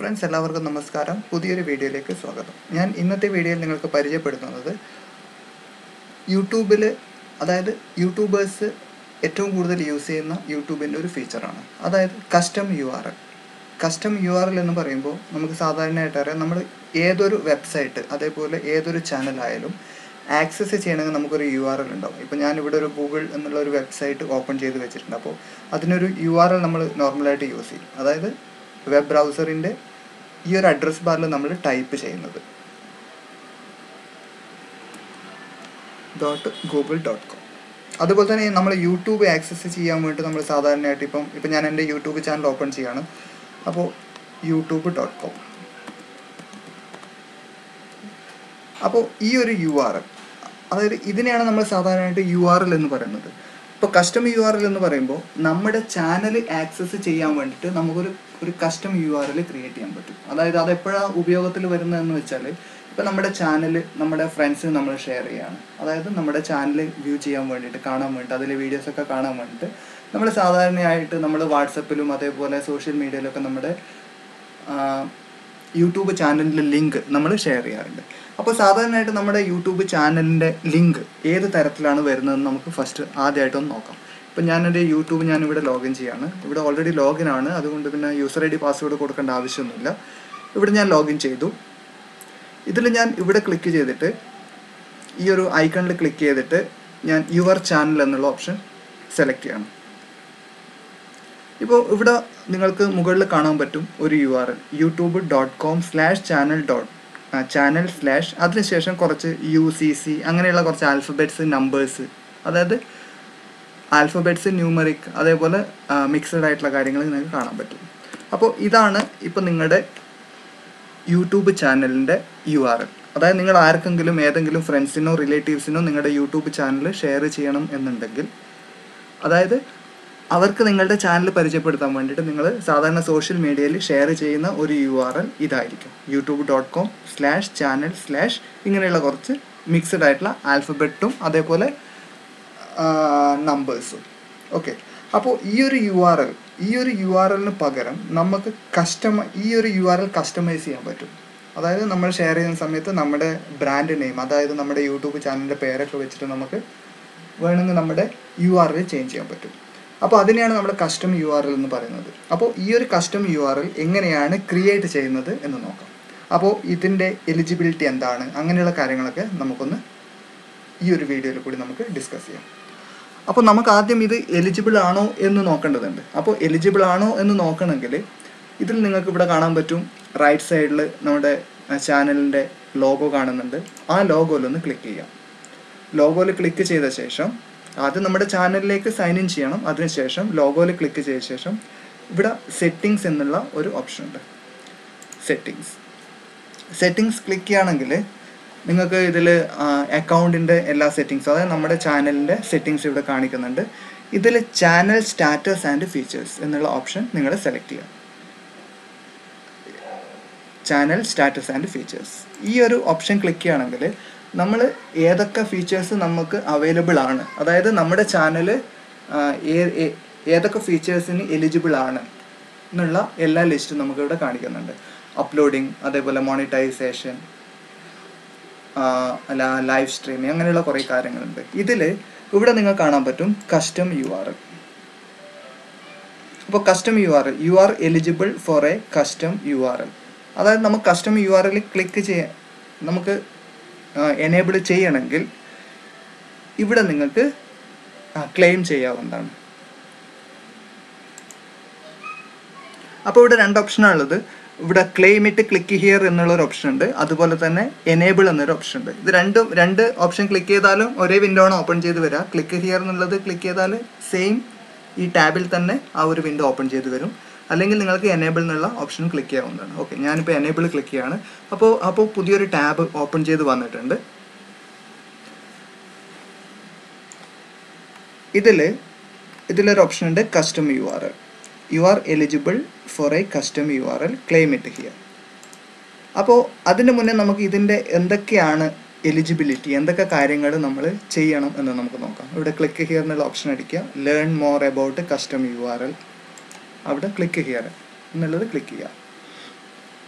friends എല്ലാവർക്കും നമസ്കാരം പുതിയൊരു വീഡിയോയിലേക്ക് സ്വാഗതം ഞാൻ ഇന്നത്തെ വീഡിയോയിൽ നിങ്ങൾക്ക് പരിചയപ്പെടുത്തുന്നത് യൂട്യൂബിൽ അതായത് യൂട്യൂബേഴ്സ് ഏറ്റവും കൂടുതൽ യൂസ് ചെയ്യുന്ന യൂട്യൂബിൻ്റെ ഒരു ഫീച്ചറാണ് അതായത് custom U R L custom U R L എന്ന് പറയുമ്പോൾ നമുക്ക് സാധാരണയായിട്ട് അറിയാം നമ്മൾ ഏതൊരു വെബ്സൈറ്റ് അതേപോലെ ഏതൊരു ചാനലായാലും ആക്സസ് ചെയ്യണമെങ്കിൽ നമുക്കൊരു യു ആർ എൽ ഉണ്ടാവും ഇപ്പോൾ ഞാൻ ഇവിടെ ഒരു ഗൂഗിൾ എന്നുള്ള ഒരു വെബ്സൈറ്റ് ഓപ്പൺ ചെയ്ത് വെച്ചിട്ടുണ്ട് അപ്പോൾ അതിനൊരു യു ആർ എൽ നമ്മൾ നോർമലായിട്ട് യൂസ് ചെയ്യും അതായത് വെബ് ബ്രൗസറിൻ്റെ ഈ ഒരു അഡ്രസ് ബാറിൽ നമ്മൾ ടൈപ്പ് ചെയ്യുന്നത് ഡോട്ട് ഗൂഗിൾ ഡോട്ട് കോം അതുപോലെ തന്നെ നമ്മൾ യൂട്യൂബ് ആക്സസ് ചെയ്യാൻ വേണ്ടി നമ്മൾ സാധാരണയായിട്ട് ഇപ്പം ഇപ്പം ഞാൻ എൻ്റെ യൂട്യൂബ് ചാനൽ ഓപ്പൺ ചെയ്യാണ് അപ്പോൾ യൂട്യൂബ് ഡോട്ട് കോം അപ്പോൾ ഈ ഒരു യു ആർ എൽ അതായത് ഇതിനെയാണ് നമ്മൾ സാധാരണയായിട്ട് യു ആർ എൽ എന്ന് പറയുന്നത് ഇപ്പോൾ കസ്റ്റം യു ആർ എൽ എന്ന് പറയുമ്പോൾ നമ്മുടെ ചാനൽ ആക്സസ് ചെയ്യാൻ വേണ്ടിയിട്ട് നമുക്കൊരു ഒരു custom U R L create ചെയ്യാൻ പറ്റും അതായത് അത് എപ്പോഴാണ് ഉപയോഗത്തിൽ വരുന്നതെന്ന് വെച്ചാൽ ഇപ്പോൾ നമ്മുടെ ചാനൽ നമ്മുടെ ഫ്രണ്ട്സിന് നമ്മൾ ഷെയർ ചെയ്യാണ് അതായത് നമ്മുടെ ചാനൽ വ്യൂ ചെയ്യാൻ വേണ്ടിയിട്ട് കാണാൻ വേണ്ടിയിട്ട് അതിലെ വീഡിയോസൊക്കെ കാണാൻ വേണ്ടിയിട്ട് നമ്മൾ സാധാരണയായിട്ട് നമ്മൾ വാട്സപ്പിലും അതേപോലെ സോഷ്യൽ മീഡിയയിലൊക്കെ നമ്മുടെ യൂട്യൂബ് ചാനലിൻ്റെ ലിങ്ക് നമ്മൾ ഷെയർ ചെയ്യാറുണ്ട് അപ്പോൾ സാധാരണയായിട്ട് നമ്മുടെ യൂട്യൂബ് ചാനലിൻ്റെ ലിങ്ക് ഏത് തരത്തിലാണ് വരുന്നതെന്ന് നമുക്ക് ഫസ്റ്റ് ആദ്യമായിട്ടൊന്ന് നോക്കാം ഇപ്പം ഞാനെൻ്റെ യൂട്യൂബ് ഞാനിവിടെ ലോഗിൻ ചെയ്യാണ് ഇവിടെ ഓൾറെഡി ലോഗിൻ ആണ് അതുകൊണ്ട് പിന്നെ യൂസർ ഐ ഡി പാസ്വേഡ് കൊടുക്കേണ്ട ആവശ്യമൊന്നുമില്ല ഇവിടെ ഞാൻ ലോഗിൻ ചെയ്തു ഇതിൽ ഞാൻ ഇവിടെ ക്ലിക്ക് ചെയ്തിട്ട് ഈ ഒരു ഐക്കണിൽ ക്ലിക്ക് ചെയ്തിട്ട് ഞാൻ യുവർ ചാനൽ എന്നുള്ള ഓപ്ഷൻ സെലക്ട് ചെയ്യണം ഇപ്പോൾ ഇവിടെ നിങ്ങൾക്ക് മുകളിൽ കാണാൻ പറ്റും ഒരു U R L YouTube dot com slash channel dot channel slash അതിനുശേഷം കുറച്ച് യു സി സി അങ്ങനെയുള്ള കുറച്ച് ആൽഫബറ്റ്സ് നമ്പേഴ്സ് അതായത് ആൽഫബറ്റ്സ് ന്യൂമറിക് അതേപോലെ മിക്സഡ് ആയിട്ടുള്ള കാര്യങ്ങൾ നിങ്ങൾക്ക് കാണാൻ പറ്റും അപ്പോൾ ഇതാണ് ഇപ്പോൾ നിങ്ങളുടെ യൂട്യൂബ് ചാനലിൻ്റെ യു ആർ എൽ അതായത് നിങ്ങൾ ആർക്കെങ്കിലും ഏതെങ്കിലും ഫ്രണ്ട്സിനോ റിലേറ്റീവ്സിനോ നിങ്ങളുടെ യൂട്യൂബ് ചാനൽ ഷെയർ ചെയ്യണം എന്നുണ്ടെങ്കിൽ അതായത് അവർക്ക് നിങ്ങളുടെ ചാനൽ പരിചയപ്പെടുത്താൻ വേണ്ടിയിട്ട് നിങ്ങൾ സാധാരണ സോഷ്യൽ മീഡിയയിൽ ഷെയർ ചെയ്യുന്ന ഒരു യു ആർ എൽ ഇതായിരിക്കും YouTube dot com slash channel slash ഇങ്ങനെയുള്ള കുറച്ച് മിക്സഡ് ആയിട്ടുള്ള ആൽഫബറ്റും അതേപോലെ നമ്പേഴ്സും ഓക്കെ അപ്പോൾ ഈ ഒരു യു ആർ എൽ ഈ ഒരു യു ആർ എല്ലിന് പകരം നമുക്ക് കസ്റ്റമ ഈ ഒരു യു ആർ എൽ കസ്റ്റമൈസ് ചെയ്യാൻ പറ്റും അതായത് നമ്മൾ ഷെയർ ചെയ്യുന്ന സമയത്ത് നമ്മുടെ ബ്രാൻഡ് നെയിം അതായത് നമ്മുടെ യൂട്യൂബ് ചാനലിൻ്റെ പേരൊക്കെ വെച്ചിട്ട് നമുക്ക് വേണമെങ്കിൽ നമ്മുടെ യു ആർ എൽ ചേഞ്ച് ചെയ്യാൻ പറ്റും അപ്പോൾ അതിനെയാണ് നമ്മൾ കസ്റ്റം യു ആർ എൽ എന്ന് പറയുന്നത് അപ്പോൾ ഈ ഒരു കസ്റ്റം യു ആർ എൽ എങ്ങനെയാണ് ക്രിയേറ്റ് ചെയ്യുന്നത് എന്ന് നോക്കാം അപ്പോൾ ഇതിൻ്റെ എലിജിബിലിറ്റി എന്താണ് അങ്ങനെയുള്ള കാര്യങ്ങളൊക്കെ നമുക്കൊന്ന് ഈ ഒരു വീഡിയോയിൽ കൂടി നമുക്ക് ഡിസ്കസ് ചെയ്യാം അപ്പോൾ നമുക്ക് ആദ്യം ഇത് എലിജിബിൾ ആണോ എന്ന് നോക്കേണ്ടതുണ്ട് അപ്പോൾ എലിജിബിൾ ആണോ എന്ന് നോക്കണമെങ്കിൽ ഇതിൽ നിങ്ങൾക്ക് ഇവിടെ കാണാൻ പറ്റും റൈറ്റ് സൈഡിൽ നമ്മുടെ ചാനലിൻ്റെ ലോഗോ കാണുന്നുണ്ട് ആ ലോഗോയിലൊന്ന് ക്ലിക്ക് ചെയ്യാം ലോഗോയിൽ ക്ലിക്ക് ചെയ്ത ശേഷം ആദ്യം നമ്മുടെ ചാനലിലേക്ക് സൈൻ ഇൻ ചെയ്യണം അതിനുശേഷം ലോഗോയിൽ ക്ലിക്ക് ചെയ്ത ശേഷം ഇവിടെ സെറ്റിങ്സ് എന്നുള്ള ഒരു ഓപ്ഷൻ ഉണ്ട് സെറ്റിങ്സ് സെറ്റിങ്സ് ക്ലിക്ക് ചെയ്യുകയാണെങ്കിൽ നിങ്ങൾക്ക് ഇതിൽ അക്കൗണ്ടിൻ്റെ എല്ലാ സെറ്റിങ്സും അതായത് നമ്മുടെ ചാനലിൻ്റെ സെറ്റിങ്സ് ഇവിടെ കാണിക്കുന്നുണ്ട് ഇതിൽ ചാനൽ സ്റ്റാറ്റസ് ആൻഡ് ഫീച്ചേഴ്സ് എന്നുള്ള ഓപ്ഷൻ നിങ്ങൾ സെലക്ട് ചെയ്യാം ചാനൽ സ്റ്റാറ്റസ് ആൻഡ് ഫീച്ചേഴ്സ് ഈ ഒരു ഓപ്ഷൻ ക്ലിക്ക് ചെയ്യുകയാണെങ്കിൽ നമ്മൾ ഏതൊക്കെ ഫീച്ചേഴ്സ് നമുക്ക് അവൈലബിൾ ആണ് അതായത് നമ്മുടെ ചാനൽ ഏതൊക്കെ ഫീച്ചേഴ്സിന് എലിജിബിൾ ആണ് എന്നുള്ള എല്ലാ ലിസ്റ്റും നമുക്കിവിടെ കാണിക്കുന്നുണ്ട് അപ്ലോഡിങ് അതേപോലെ മോണിറ്റൈസേഷൻ അല്ല ലൈവ് സ്ട്രീമിങ് അങ്ങനെയുള്ള കുറേ കാര്യങ്ങളുണ്ട് ഇതിൽ ഇവിടെ നിങ്ങൾ കാണാൻ പറ്റും കസ്റ്റം യു ആർ എൽ അപ്പോൾ custom U R L you are eligible for a custom U R L അതായത് നമുക്ക് custom U R L click ചെയ്യാൻ നമുക്ക് എനേബിൾ ചെയ്യണമെങ്കിൽ ഇവിടെ നിങ്ങൾക്ക് ക്ലെയിം ചെയ്യാവുന്നതാണ് അപ്പോൾ ഇവിടെ രണ്ട് ഓപ്ഷനാണുള്ളത് ഇവിടെ ക്ലെയിം ഇറ്റ് ക്ലിക്ക് ഹിയർ എന്നുള്ള ഒരു ഓപ്ഷൻ ഉണ്ട് അതുപോലെ തന്നെ എനേബിൾ എന്നൊരു ഓപ്ഷൻ ഉണ്ട് ഇത് രണ്ടും രണ്ട് ഓപ്ഷൻ ക്ലിക്ക് ചെയ്താലും ഒരേ വിൻഡോ ആണ് ഓപ്പൺ ചെയ്ത് വരിക ക്ലിക്ക് ഹിയർ എന്നുള്ളത് ക്ലിക്ക് ചെയ്താൽ സെയിം ഈ ടാബിൽ തന്നെ ആ ഒരു വിൻഡോ ഓപ്പൺ ചെയ്ത് വരും അല്ലെങ്കിൽ നിങ്ങൾക്ക് എനേബിൾ എന്നുള്ള ഓപ്ഷൻ ക്ലിക്ക് ചെയ്യാവുന്നതാണ് ഓക്കെ ഞാനിപ്പോൾ എനേബിൾ ക്ലിക്ക് ചെയ്യാണ് അപ്പോൾ അപ്പോൾ പുതിയൊരു ടാബ് ഓപ്പൺ ചെയ്ത് വന്നിട്ടുണ്ട് ഇതിൽ ഇതിലൊരു ഓപ്ഷൻ ഉണ്ട് custom U R L you are eligible for a custom U R L claim it here അപ്പോൾ അതിന് മുന്നേ നമുക്ക് ഇതിൻ്റെ എന്തൊക്കെയാണ് എലിജിബിലിറ്റി എന്തൊക്കെ കാര്യങ്ങൾ നമ്മൾ ചെയ്യണം എന്ന് നമുക്ക് നോക്കാം ഇവിടെ ക്ലിക്ക് ഹിയർ എന്നുള്ള ഓപ്ഷൻ അടിക്കുക learn more about custom U R L അവിടെ ക്ലിക്ക് ഹിയർ എന്നുള്ളത് ക്ലിക്ക് ചെയ്യുക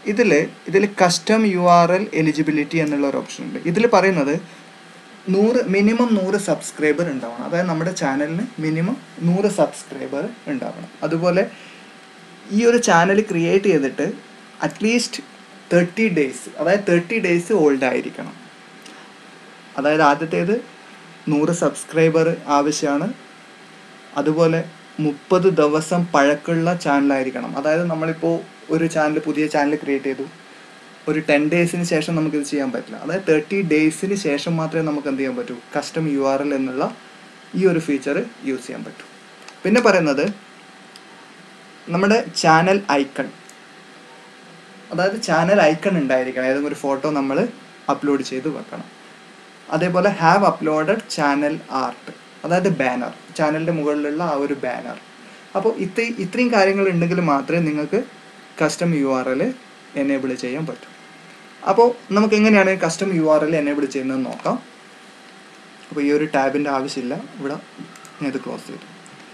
ഇതിൽ ഇതിൽ custom U R L eligibility എന്നുള്ള ഒരു ഓപ്ഷൻ ഉണ്ട് ഇതിൽ പറയുന്നത് നൂറ് മിനിമം നൂറ് സബ്സ്ക്രൈബർ ഉണ്ടാവണം അതായത് നമ്മുടെ ചാനലിന് മിനിമം നൂറ് സബ്സ്ക്രൈബർ ഉണ്ടാവണം അതുപോലെ ഈ ഒരു ചാനൽ ക്രിയേറ്റ് ചെയ്തിട്ട് അറ്റ്ലീസ്റ്റ് തേർട്ടി ഡേയ്സ് അതായത് തേർട്ടി ഡേയ്സ് ഓൾഡ് ആയിരിക്കണം അതായത് ആദ്യത്തേത് നൂറ് സബ്സ്ക്രൈബർ ആവശ്യമാണ് അതുപോലെ മുപ്പത് ദിവസം പഴക്കമുള്ള ചാനലായിരിക്കണം അതായത് നമ്മളിപ്പോൾ ഒരു ചാനൽ പുതിയ ചാനൽ ക്രിയേറ്റ് ചെയ്തു ഒരു ടെൻ ഡേയ്സിന് ശേഷം നമുക്കിത് ചെയ്യാൻ പറ്റില്ല അതായത് തേർട്ടി ഡേയ്സിന് ശേഷം മാത്രമേ നമുക്ക് എന്ത് ചെയ്യാൻ പറ്റൂ കസ്റ്റം യു ആർ എൽ എന്നുള്ള ഈ ഒരു ഫീച്ചർ യൂസ് ചെയ്യാൻ പറ്റൂ പിന്നെ പറയുന്നത് നമ്മുടെ ചാനൽ ഐക്കൺ അതായത് ചാനൽ ഐക്കൺ ഉണ്ടായിരിക്കണം ഏതെങ്കിലും ഒരു ഫോട്ടോ നമ്മൾ അപ്ലോഡ് ചെയ്ത് വെക്കണം അതേപോലെ ഹാവ് അപ്ലോഡഡ് ചാനൽ ആർട്ട് അതായത് ബാനർ ചാനലിൻ്റെ മുകളിലുള്ള ആ ഒരു ബാനർ അപ്പോൾ ഇത്ര ഇത്രയും കാര്യങ്ങൾ ഉണ്ടെങ്കിൽ മാത്രമേ നിങ്ങൾക്ക് custom U R L enable ചെയ്യാൻ പറ്റൂ അപ്പോൾ നമുക്ക് എങ്ങനെയാണ് custom U R L enable ചെയ്യുന്നത് നോക്കാം അപ്പോൾ ഈ ഒരു ടാബിൻ്റെ ആവശ്യമില്ല ഇവിടെ ഞാൻ ഇത് ക്ലോസ് ചെയ്തു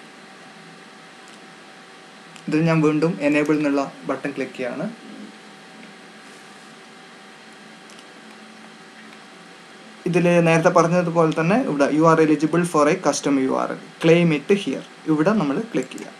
ഇതിൽ ഞാൻ വീണ്ടും എനേബിൾ എന്നുള്ള ബട്ടൺ ക്ലിക്ക് ചെയ്യാണ് ഇതിൽ നേരത്തെ പറഞ്ഞതുപോലെ തന്നെ ഇവിടെ you are eligible for a custom U R L claim it here ഇവിടെ നമ്മൾ ക്ലിക്ക് ചെയ്യാം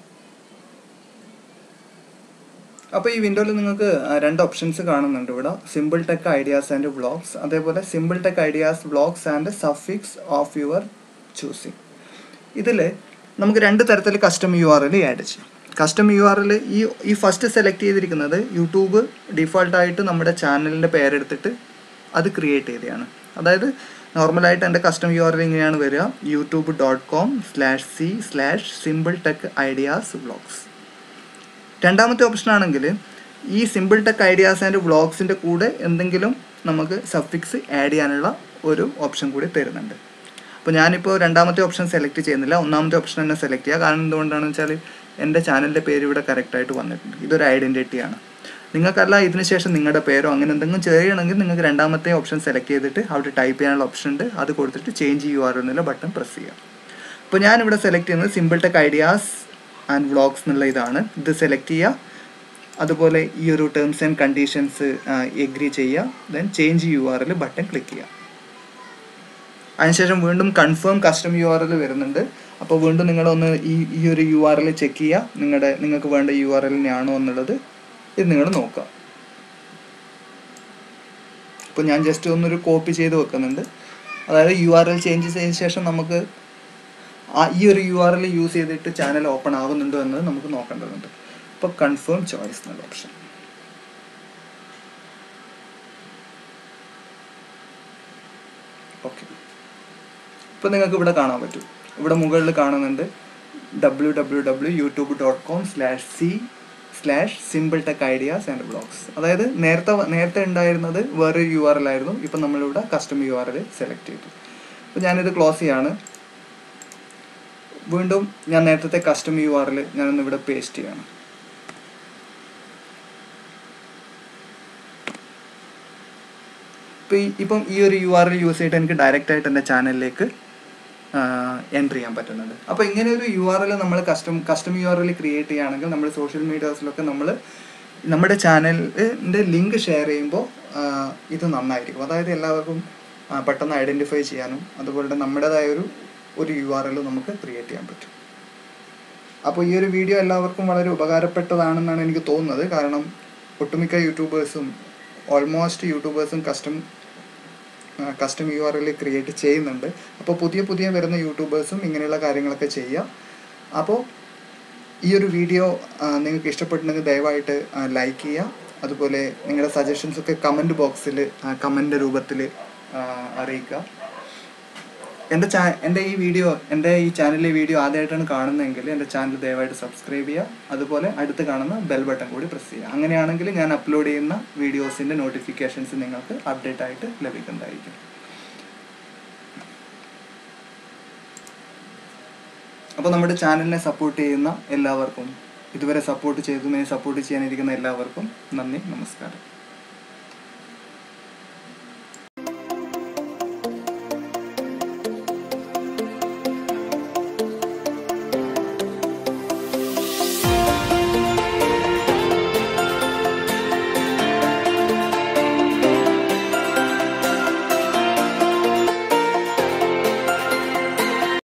അപ്പോൾ ഈ വിൻഡോയിൽ നിങ്ങൾക്ക് ആ, രണ്ട് ഓപ്ഷൻസ് കാണുന്നുണ്ട് ഇവിടെ simple tech ideas and vlogs അതേപോലെ simple tech ideas vlogs and suffix of your choosing ഇതിൽ നമുക്ക് രണ്ട് തരത്തിൽ custom U R L add ചെയ്യാം കസ്റ്റം യു ആർ എൽ ഈ ഈ ഫസ്റ്റ് സെലക്ട് ചെയ്തിരിക്കുന്നത് യൂട്യൂബ് ഡിഫോൾട്ടായിട്ട് നമ്മുടെ ചാനലിൻ്റെ പേരെടുത്തിട്ട് അത് ക്രിയേറ്റ് ചെയ്തതാണ് അതായത് നോർമലായിട്ട് എൻ്റെ കസ്റ്റം യു ആർ എൽ ഇങ്ങനെയാണ് വരിക YouTube dot com slash C slash simple tech ideas vlogs രണ്ടാമത്തെ ഓപ്ഷൻ ആണെങ്കിൽ ഈ സിമ്പിൾ ടെക് ഐഡിയാസ് ആൻഡ് വ്ളോഗ്സിൻ്റെ കൂടെ എന്തെങ്കിലും നമുക്ക് സഫിക്സ് ആഡ് ചെയ്യാനുള്ള ഒരു ഓപ്ഷൻ കൂടി തരുന്നുണ്ട് അപ്പോൾ ഞാനിപ്പോൾ രണ്ടാമത്തെ ഓപ്ഷൻ സെലക്ട് ചെയ്യുന്നില്ല ഒന്നാമത്തെ ഓപ്ഷൻ തന്നെ സെലക്ട് ചെയ്യുക കാരണം എന്തുകൊണ്ടാണെന്ന് വെച്ചാൽ എൻ്റെ ചാനലിൻ്റെ പേര് ഇവിടെ കറക്റ്റായിട്ട് വന്നിട്ടുണ്ട് ഇതൊരു ഐഡൻറ്റിറ്റിയാണ് നിങ്ങൾക്കല്ല ഇതിന് ശേഷം നിങ്ങളുടെ പേരോ അങ്ങനെ എന്തെങ്കിലും ചെയ്യണമെങ്കിൽ നിങ്ങൾക്ക് രണ്ടാമത്തെ ഓപ്ഷൻ സെലക്ട് ചെയ്തിട്ട് അവിടെ ടൈപ്പ് ചെയ്യാനുള്ള ഓപ്ഷൻ ഉണ്ട് അത് കൊടുത്തിട്ട് ചേഞ്ച് യു ആർ എന്നുള്ള ബട്ടൺ പ്രസ് ചെയ്യാം അപ്പോൾ ഞാനിവിടെ സെലക്ട് ചെയ്യുന്നത് simple tech ideas and vlogs എന്നുള്ള ഇതാണ് ഇത് സെലക്ട് ചെയ്യുക അതുപോലെ ഈ ഒരു ടേംസ് ആൻഡ് കണ്ടീഷൻസ് എഗ്രി ചെയ്യുക then change U R L button click ചെയ്യുക അതിനുശേഷം വീണ്ടും confirm custom U R L വരുന്നുണ്ട് അപ്പോൾ വീണ്ടും നിങ്ങളൊന്ന് ഈ ഈ ഒരു യു ആർ എൽ ചെക്ക് ചെയ്യുക നിങ്ങളുടെ നിങ്ങൾക്ക് വേണ്ട യു ആർ എല്ലിനാണോ എന്നുള്ളത് ഇത് നിങ്ങൾ നോക്കുക ഇപ്പോൾ ഞാൻ ജസ്റ്റ് ഒന്നൊരു കോപ്പി ചെയ്ത് വെക്കുന്നുണ്ട് അതായത് യു ആർ എൽ ചേഞ്ച് ചെയ്ത ശേഷം നമുക്ക് ആ ഈ ഒരു യു ആർ എൽ യൂസ് ചെയ്തിട്ട് ചാനൽ ഓപ്പൺ ആവുന്നുണ്ടോ എന്നത് നമുക്ക് നോക്കേണ്ടതുണ്ട് അപ്പോൾ കൺഫേം ചോയ്സ് എന്നുള്ള ഓപ്ഷൻ ഓക്കെ ഇപ്പോൾ നിങ്ങൾക്ക് ഇവിടെ കാണാൻ പറ്റും ഇവിടെ മുകളിൽ കാണുന്നുണ്ട് W W W YouTube dot com slash C slash simple tech ideas and blogs അതായത് നേരത്തെ നേരത്തെ ഉണ്ടായിരുന്നത് വേറൊരു യു ആർ എൽ ആയിരുന്നു ഇപ്പം നമ്മളിവിടെ custom U R L select ചെയ്തു അപ്പോൾ ഞാനിത് ക്ലോസ് ചെയ്യാണ് വീണ്ടും ഞാൻ നേരത്തെ കസ്റ്റം യു ആർ എൽ ഞാനൊന്ന് ഇവിടെ പേസ്റ്റ് ചെയ്യാണ് ഇപ്പോൾ ഈ ഇപ്പം ഈ ഒരു യു ആർ എൽ യൂസ് ചെയ്തിട്ട് എനിക്ക് ഡയറക്റ്റ് ആയിട്ട് എൻ്റെ ചാനലിലേക്ക് എൻട്രി ചെയ്യാൻ പറ്റുന്നുണ്ട് അപ്പോൾ ഇങ്ങനെ ഒരു യു ആർ എൽ നമ്മൾ custom custom U R L create ചെയ്യുകയാണെങ്കിൽ നമ്മൾ സോഷ്യൽ മീഡിയാസിലൊക്കെ നമ്മൾ നമ്മുടെ ചാനലിൻ്റെ ലിങ്ക് ഷെയർ ചെയ്യുമ്പോൾ ഇത് നന്നായിരിക്കും അതായത് എല്ലാവർക്കും ആ, പെട്ടെന്ന് ഐഡൻറ്റിഫൈ ചെയ്യാനും അതുപോലെ നമ്മുടേതായ ഒരു ഒരു യു ആർ എൽ നമുക്ക് ക്രിയേറ്റ് ചെയ്യാൻ പറ്റും അപ്പോൾ ഈ ഒരു വീഡിയോ എല്ലാവർക്കും വളരെ ഉപകാരപ്പെട്ടതാണെന്നാണ് എനിക്ക് തോന്നുന്നത് കാരണം ഒട്ടുമിക്ക യൂട്യൂബേഴ്സും ഓൾമോസ്റ്റ് യൂട്യൂബേഴ്സും custom custom U R L create ചെയ്യുന്നുണ്ട് അപ്പോൾ പുതിയ പുതിയ വരുന്ന യൂട്യൂബേഴ്സും ഇങ്ങനെയുള്ള കാര്യങ്ങളൊക്കെ ചെയ്യുക അപ്പോൾ ഈ ഒരു വീഡിയോ നിങ്ങൾക്ക് ഇഷ്ടപ്പെട്ടിട്ടുണ്ടെങ്കിൽ ദയവായിട്ട് ലൈക്ക് ചെയ്യുക അതുപോലെ നിങ്ങളുടെ സജഷൻസ് ഒക്കെ കമൻറ്റ് ബോക്സിൽ കമൻ്റ് രൂപത്തിൽ അറിയിക്കുക എൻ്റെ ചാ എൻ്റെ ഈ വീഡിയോ എൻ്റെ ഈ ചാനലിലെ വീഡിയോ ആദ്യമായിട്ടാണ് കാണുന്നതെങ്കിൽ എൻ്റെ ചാനൽ ദയവായിട്ട് സബ്സ്ക്രൈബ് ചെയ്യുക അതുപോലെ അടുത്ത് കാണുന്ന ബെൽ ബട്ടൺ കൂടി പ്രസ് ചെയ്യുക അങ്ങനെയാണെങ്കിൽ ഞാൻ അപ്ലോഡ് ചെയ്യുന്ന വീഡിയോസിൻ്റെ നോട്ടിഫിക്കേഷൻസ് നിങ്ങൾക്ക് അപ്ഡേറ്റ് ആയിട്ട് ലഭിക്കുന്നതായിരിക്കും അപ്പോൾ നമ്മുടെ ചാനലിനെ സപ്പോർട്ട് ചെയ്യുന്ന എല്ലാവർക്കും ഇതുവരെ സപ്പോർട്ട് ചെയ്തതിനെ സപ്പോർട്ട് ചെയ്യാനിരിക്കുന്ന എല്ലാവർക്കും നന്ദി നമസ്കാരം